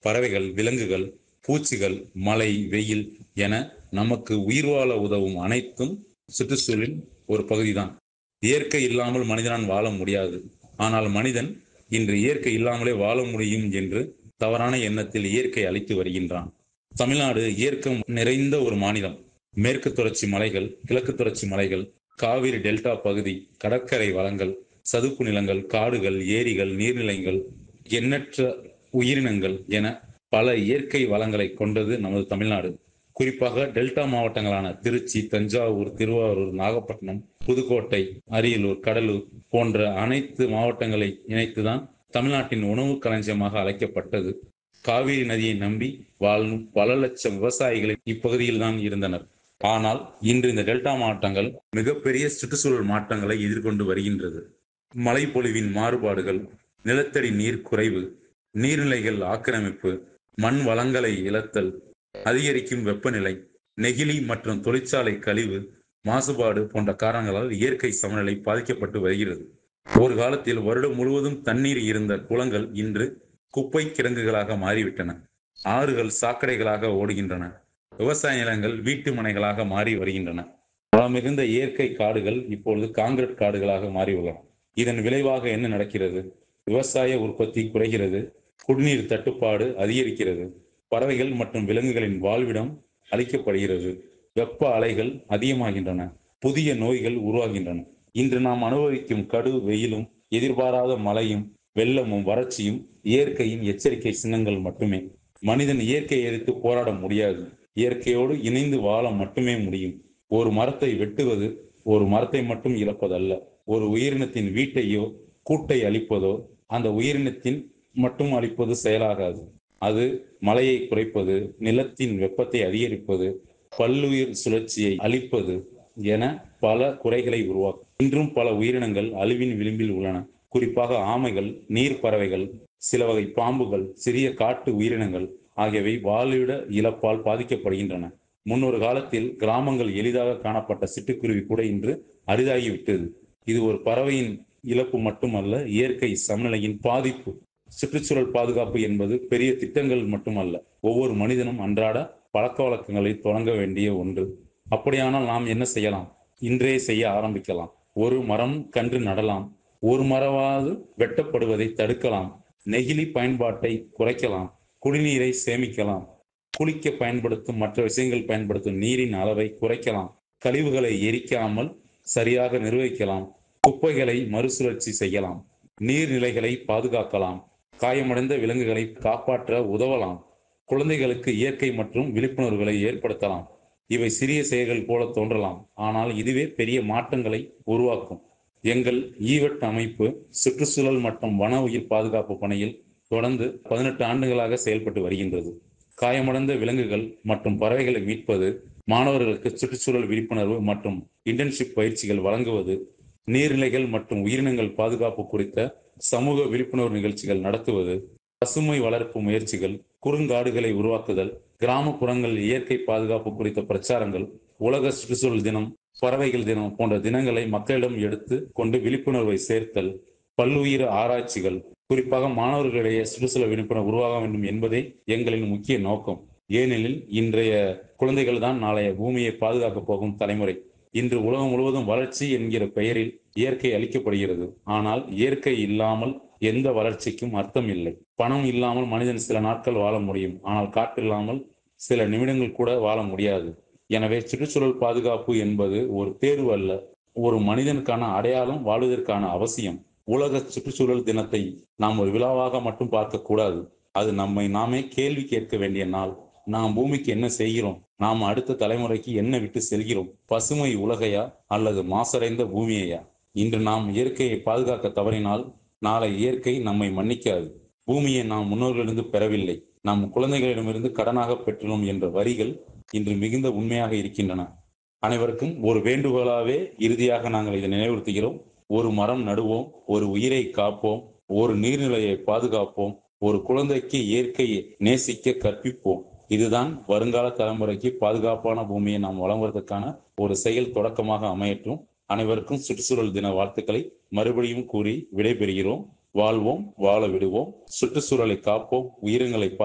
பறவைகள் விலங்குகள் பூச்சிகள் மழை வெயில் என நமக்கு உயிர் வாழ உதவும் அனைத்தும் சுற்றுச்சூழலின் ஒரு பகுதிதான் இயற்கை இல்லாமல் மனிதனால் வாழ முடியாது ஆனால் மனிதன் இன்று இயற்கை இல்லாமலே வாழ முடியும் என்று தவறான எண்ணத்தில் இயற்கை அழித்து வருகின்றான் தமிழ்நாடு இயற்கம் நிறைந்த ஒரு மாநிலம் மேற்கு தொடர்ச்சி மலைகள் கிழக்கு தொடர்ச்சி மலைகள் காவிரி டெல்டா பகுதி கடற்கரை வளங்கள் சதுப்பு நிலங்கள் காடுகள் ஏரிகள் நீர்நிலைகள் எண்ணற்ற உயிரினங்கள் என பல இயற்கை வளங்களை கொண்டது நமது தமிழ்நாடு குறிப்பாக டெல்டா மாவட்டங்களான திருச்சி தஞ்சாவூர் திருவாரூர் நாகப்பட்டினம் புதுக்கோட்டை அரியலூர் கடலூர் போன்ற அனைத்து மாவட்டங்களை இணைத்துதான் தமிழ்நாட்டின் உணவு களஞ்சியமாக அழைக்கப்பட்டது காவிரி நதியை நம்பி வாழும் பல லட்சம் விவசாயிகள் இப்பகுதியில் தான் இருந்தனர் ஆனால் இன்று இந்த டெல்டா மாவட்டங்கள் மிகப்பெரிய சுற்றுச்சூழல் மாற்றங்களை எதிர்கொண்டு வருகின்றது மழைப்பொழிவின் மாறுபாடுகள் நிலத்தடி நீர் குறைவு நீர்நிலைகள் ஆக்கிரமிப்பு மண் வளங்களை இழத்தல் அதிகரிக்கும் வெப்பநிலை நெகிழி மற்றும் தொழிற்சாலை கழிவு மாசுபாடு போன்ற காரணங்களால் இயற்கை சமநிலை பாதிக்கப்பட்டு வருகிறது ஒரு காலத்தில் வருடம் முழுவதும் தண்ணீர் இருந்த குளங்கள் இன்று குப்பை கிடங்குகளாக மாறிவிட்டன ஆறுகள் சாக்கடைகளாக ஓடுகின்றன விவசாய நிலங்கள் வீட்டு மனைகளாக மாறி வருகின்றன வளமிகுந்த இயற்கை காடுகள் இப்பொழுது காங்கிரீட் காடுகளாக மாறியுள்ளன இதன் விளைவாக என்ன நடக்கிறது விவசாய உற்பத்தி குறைகிறது குடிநீர் தட்டுப்பாடு அதிகரிக்கிறது பறவைகள் மற்றும் விலங்குகளின் வாழ்விடம் அளிக்கப்படுகிறது வெப்ப அலைகள் அதிகமாகின்றன புதிய நோய்கள் உருவாகின்றன இன்று நாம் அனுபவிக்கும் கடு வெயிலும் எதிர்பாராத மழையும் வெள்ளமும் வறட்சியும் இயற்கையின் எச்சரிக்கை சின்னங்கள் மட்டுமே மனிதன் இயற்கையை எதிர்த்து போராட முடியாது இயற்கையோடு இணைந்து வாழ மட்டுமே முடியும் ஒரு மரத்தை வெட்டுவது ஒரு மரத்தை மட்டும் இழப்பதல்ல ஒரு உயிரினத்தின் வீட்டையோ கூட்டை அழிப்பதோ அந்த உயிரினத்தின் மட்டும் அழிப்பது செயலாகாது அது மழையை குறைப்பது நிலத்தின் வெப்பத்தை அதிகரிப்பது பல்லுயிர் சுழற்சியை அழிப்பது என பல குறைகளை உருவாக்கும் இன்றும் பல உயிரினங்கள் அழிவின் விளிம்பில் உள்ளன குறிப்பாக ஆமைகள் நீர் பறவைகள் சில வகை பாம்புகள் சிறிய காட்டு உயிரினங்கள் ஆகியவை வாழ்விட இழப்பால் பாதிக்கப்படுகின்றன முன்னொரு காலத்தில் கிராமங்கள் எளிதாக காணப்பட்ட சிட்டுக்குருவி கூட இன்று அரிதாகிவிட்டது இது ஒரு பறவையின் இழப்பு மட்டுமல்ல இயற்கை சமநிலையின் பாதிப்பு சுற்றுச்சூழல் பாதுகாப்பு என்பது பெரிய திட்டங்கள் மட்டுமல்ல ஒவ்வொரு மனிதனும் அன்றாட பழக்க வழக்கங்களை தொடங்க வேண்டிய ஒன்று அப்படியானால் நாம் என்ன செய்யலாம் இன்றே செய்ய ஆரம்பிக்கலாம் ஒரு மரம் கன்று நடலாம் ஒரு மரமாவது வெட்டப்படுவதை தடுக்கலாம் நெகிழி பயன்பாட்டை குறைக்கலாம் குடிநீரை சேமிக்கலாம் குளிக்க பயன்படுத்தும் மற்ற விஷயங்கள் பயன்படுத்தும் நீரின் அளவை குறைக்கலாம் கழிவுகளை எரிக்காமல் சரியாக நிர்வகிக்கலாம் குப்பைகளை மறுசுழற்சி செய்யலாம் நீர்நிலைகளை பாதுகாக்கலாம் காயமடைந்த விலங்குகளை காப்பாற்ற உதவலாம் குழந்தைகளுக்கு இயற்கை மற்றும் விழிப்புணர்வுகளை ஏற்படுத்தலாம் இவை சிறிய செயல்கள் போல தோன்றலாம் ஆனால் இதுவே பெரிய மாற்றங்களை உருவாக்கும் எங்கள் ஈவெட் அமைப்பு சுற்றுச்சூழல் மற்றும் வன உயிர் பாதுகாப்பு பணியில் தொடர்ந்து பதினெட்டு ஆண்டுகளாக செயல்பட்டு வருகின்றது காயமடைந்த விலங்குகள் மற்றும் பறவைகளை மீட்பது மாணவர்களுக்கு சுற்றுச்சூழல் விழிப்புணர்வு மற்றும் இன்டர்ன்ஷிப் பயிற்சிகள் வழங்குவது நீர்நிலைகள் மற்றும் உயிரினங்கள் பாதுகாப்பு குறித்த சமூக விழிப்புணர்வு நிகழ்ச்சிகள் நடத்துவது பசுமை வளர்ப்பு முயற்சிகள் குறுங்காடுகளை உருவாக்குதல் கிராமப்புறங்கள் இயற்கை பாதுகாப்பு குறித்த பிரச்சாரங்கள் உலக சுற்றுச்சூழல் தினம் பறவைகள் தினம் போன்ற தினங்களை மக்களிடம் எடுத்து கொண்டு விழிப்புணர்வை சேர்த்தல் பல்லுயிர் ஆராய்ச்சிகள் குறிப்பாக மாணவர்களிடையே சுற்றுச்சூழல் விழிப்புணர்வு உருவாக வேண்டும் என்பதே எங்களின் முக்கிய நோக்கம் ஏனெனில் இன்றைய குழந்தைகள் தான் நாளைய பூமியை பாதுகாக்கப் போகும் தலைமுறை இன்று உலகம் முழுவதும் வளர்ச்சி என்கிற பெயரில் இயற்கை அளிக்கப்படுகிறது ஆனால் இயற்கை இல்லாமல் எந்த வளர்ச்சிக்கும் அர்த்தம் இல்லை பணம் இல்லாமல் மனிதன் சில நாட்கள் வாழ முடியும் ஆனால் காற்று இல்லாமல் சில நிமிடங்கள் கூட வாழ முடியாது எனவே சுற்றுச்சூழல் பாதுகாப்பு என்பது ஒரு தேர்வு அல்ல ஒரு மனிதனுக்கான அடையாளம் வாழ்வதற்கான அவசியம் உலக சுற்றுச்சூழல் தினத்தை நாம் ஒரு விழாவாக மட்டும் பார்க்க கூடாது அது நம்மை நாமே கேள்வி கேட்க வேண்டிய நாள் நாம் பூமிக்கு என்ன செய்கிறோம் நாம் அடுத்த தலைமுறைக்கு என்ன விட்டு செல்கிறோம் பசுமை உலகையா அல்லது மாசடைந்த பூமியையா இன்று நாம் இயற்கையை பாதுகாக்க தவறினால் நாளை இயற்கை நம்மை மன்னிக்காது பூமியை நாம் முன்னோர்களிலிருந்து பெறவில்லை நம் குழந்தைகளிடமிருந்து கடனாக பெற்றுள்ளோம் என்ற வரிகள் இன்று மிகுந்த உண்மையாக இருக்கின்றன அனைவருக்கும் ஒரு வேண்டுகோளாவே இறுதியாக நாங்கள் இதை நினைவுறுத்துகிறோம் ஒரு மரம் நடுவோம் ஒரு உயிரை காப்போம் ஒரு நீர்நிலையை பாதுகாப்போம் ஒரு குழந்தைக்கு இயற்கையை நேசிக்க கற்பிப்போம் இதுதான் வருங்கால தலைமுறைக்கு பாதுகாப்பான பூமியை நாம் வழங்குவதற்கான ஒரு செயல் தொடக்கமாக அமையற்றும் அனைவருக்கும் சுற்றுச்சூழல் தின வாழ்த்துக்களை மறுபடியும் கூறி விடைபெறுகிறோம் வாழ்வோம் வாழ விடுவோம் சுற்றுச்சூழலை காப்போம் உயிரினங்களை